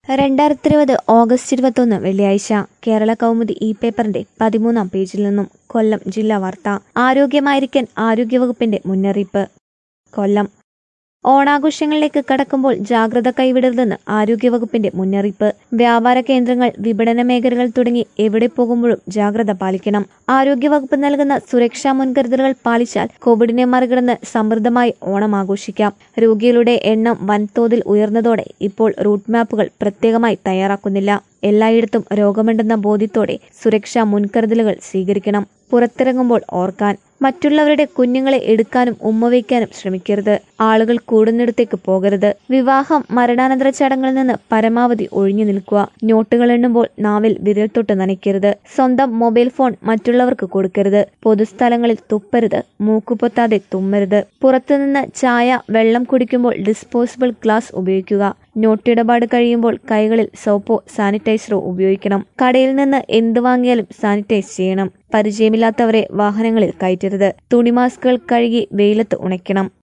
രണ്ടായിരത്തി ഇരുപത് ഓഗസ്റ്റ് ഇരുപത്തൊന്ന് വെള്ളിയാഴ്ച കേരള കൗമുദി ഇ പേപ്പറിന്റെ പതിമൂന്നാം പേജിൽ നിന്നും കൊല്ലം ജില്ലാ വാർത്ത ആരോഗ്യമായിരിക്കാൻ ആരോഗ്യവകുപ്പിന്റെ മുന്നറിയിപ്പ് കൊല്ലം ഓണാഘോഷങ്ങളിലേക്ക് കടക്കുമ്പോൾ ജാഗ്രത കൈവിടരുതെന്ന് ആരോഗ്യവകുപ്പിന്റെ മുന്നറിയിപ്പ് വ്യാപാര കേന്ദ്രങ്ങൾ വിപണന മേഖലകൾ തുടങ്ങി എവിടെ പോകുമ്പോഴും ജാഗ്രത പാലിക്കണം ആരോഗ്യവകുപ്പ് നൽകുന്ന സുരക്ഷാ മുൻകരുതലുകൾ പാലിച്ചാൽ കോവിഡിനെ മറികടന്ന് സമൃദ്ധമായി ഓണം ആഘോഷിക്കാം രോഗികളുടെ എണ്ണം വൻതോതിൽ ഉയർന്നതോടെ ഇപ്പോൾ റൂട്ട് മാപ്പുകൾ പ്രത്യേകമായി തയ്യാറാക്കുന്നില്ല എല്ലായിടത്തും രോഗമുണ്ടെന്ന ബോധ്യത്തോടെ സുരക്ഷാ മുൻകരുതലുകൾ സ്വീകരിക്കണം പുറത്തിറങ്ങുമ്പോൾ ഓർക്കാൻ മറ്റുള്ളവരുടെ കുഞ്ഞുങ്ങളെ എടുക്കാനും ഉമ്മവയ്ക്കാനും ശ്രമിക്കരുത് ആളുകൾ കൂടുന്നിടത്തേക്ക് പോകരുത് വിവാഹം മരണാനന്തര ചടങ്ങിൽ നിന്ന് പരമാവധി ഒഴിഞ്ഞു നിൽക്കുക നോട്ടുകൾ എണ്ണുമ്പോൾ നാവിൽ വിരൽ തൊട്ട് നനയ്ക്കരുത് സ്വന്തം മൊബൈൽ ഫോൺ മറ്റുള്ളവർക്ക് കൊടുക്കരുത് പൊതുസ്ഥലങ്ങളിൽ തുപ്പരുത് മൂക്കുപൊത്താതെ തുമ്മരുത് പുറത്തുനിന്ന് ചായ വെള്ളം കുടിക്കുമ്പോൾ ഡിസ്പോസിബിൾ ഗ്ലാസ് ഉപയോഗിക്കുക നോട്ടിടപാട് കഴിയുമ്പോൾ കൈകളിൽ സോപ്പോ സാനിറ്റൈസറോ ഉപയോഗിക്കണം കടയിൽ നിന്ന് എന്ത് വാങ്ങിയാലും സാനിറ്റൈസ് ചെയ്യണം പരിചയമില്ലാത്തവരെ വാഹനങ്ങളിൽ കയറ്റരുത് തുണി മാസ്കുകൾ കഴുകി വെയിലത്ത് ഉണയ്ക്കണം